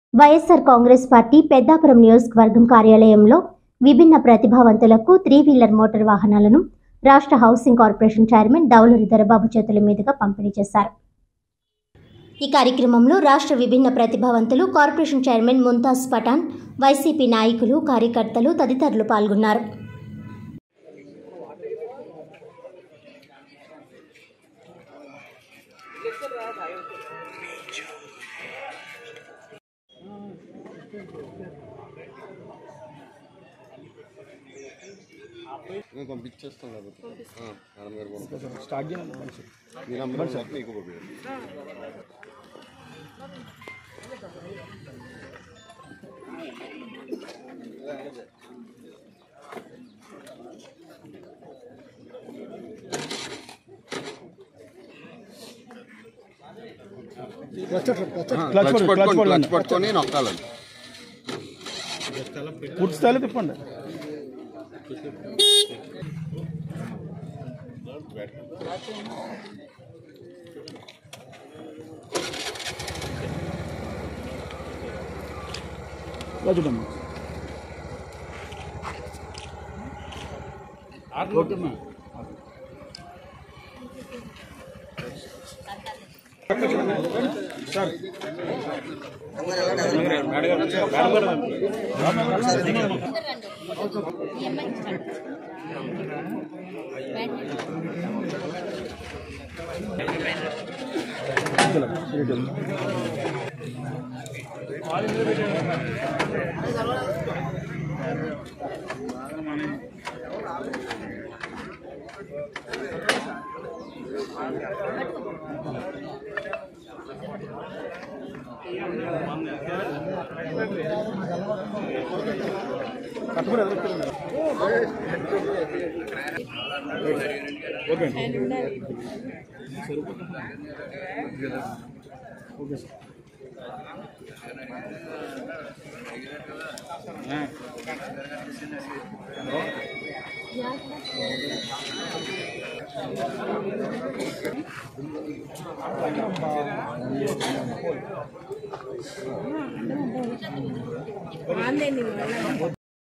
YSR Congress party Peddapuram నియోజకవర్గం కార్యాలయంలో విభిన్న ప్రతిభావంతులకు త్రీ వీలర్ మోటార్ వాహనాలను రాష్ట్ర housing corporation chairman Dauluri Dorababu చేతుల మీదుగా పంపిణీ చేశారు ఈ కార్యక్రమంలో రాష్ట్ర విభిన్న ప్రతిభావంతులు కార్పొరేషన్ చైర్మన్ ముంతాజ్ పఠాన్ వైసీపీ నాయకులు కార్యకర్తలు తదితరులు పాల్గొన్నారు నేను పంపించేస్తాను కాబట్టి ఆ, మేడం గారు పంపిస్తాను. స్టార్ట్ చేయండి మనిషి మీ నంబర్ మొత్తం మీకు పంపించండి క్లచ్ క్లచ్ పడు, క్లచ్ పట్టుకొని పడు క్లచ్ అన్న. పట్టుకొని నొక్కాలండి పూర్తి స్థాయిలో తిప్పండి ఇలా చూడమ్మా ఓకేమ్మా సార్ కట్టుకుని ఎదురుతుంది ఓకే అండి ఓకే సార్ ఆన్లైన్